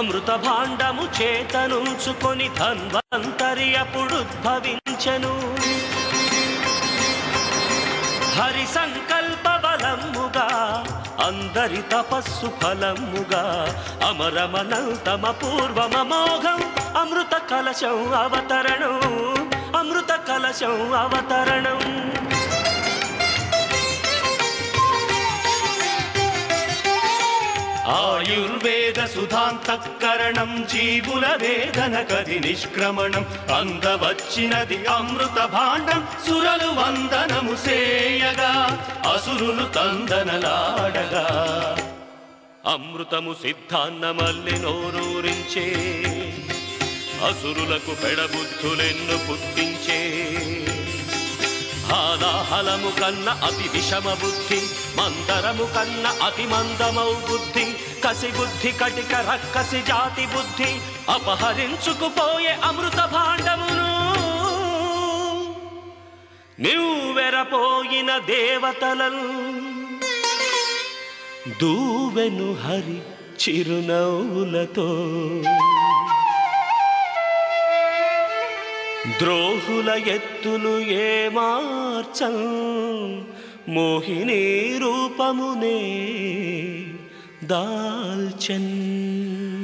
అమృత భాండము చేతనుంచుకొని ధన్వంతరి అప్పుడు ఉద్భవించెను హరి సంకల్ప బలముగా అందరి తపస్సు ఫలముగా అమరమనంతమ పూర్వమమోఘం అమృత కలశం అవతరణం అమృత కలశం అవతరణం ఆయుర్వేద సుధాంతకరణం జీవుల వేదన కది నిష్క్రమణం అందవచ్చినది అమృత భాండం సురలు వందనము సేయగా అసురులు తందనలాడగా అమృతము సిద్ధాన్నమల్లి నోరూరించే అసురులకు పెడబుద్ధులెన్ను పుట్టించే హాలాహలము కన్న అతి విషమ బుద్ధి మందరము కన్న అతి మందమౌ బుద్ధి కసి బుద్ధి కటిక రక్కసి జాతి బుద్ధి అపహరించుకుపోయే అమృత భాండమును నివ్వెరపోయిన దేవతలను దూవెను హరి చిరునవ్వులతో ద్రోహుల ఎత్తులు ఏమార్చం మోహిని రూపమునే దాల్చన్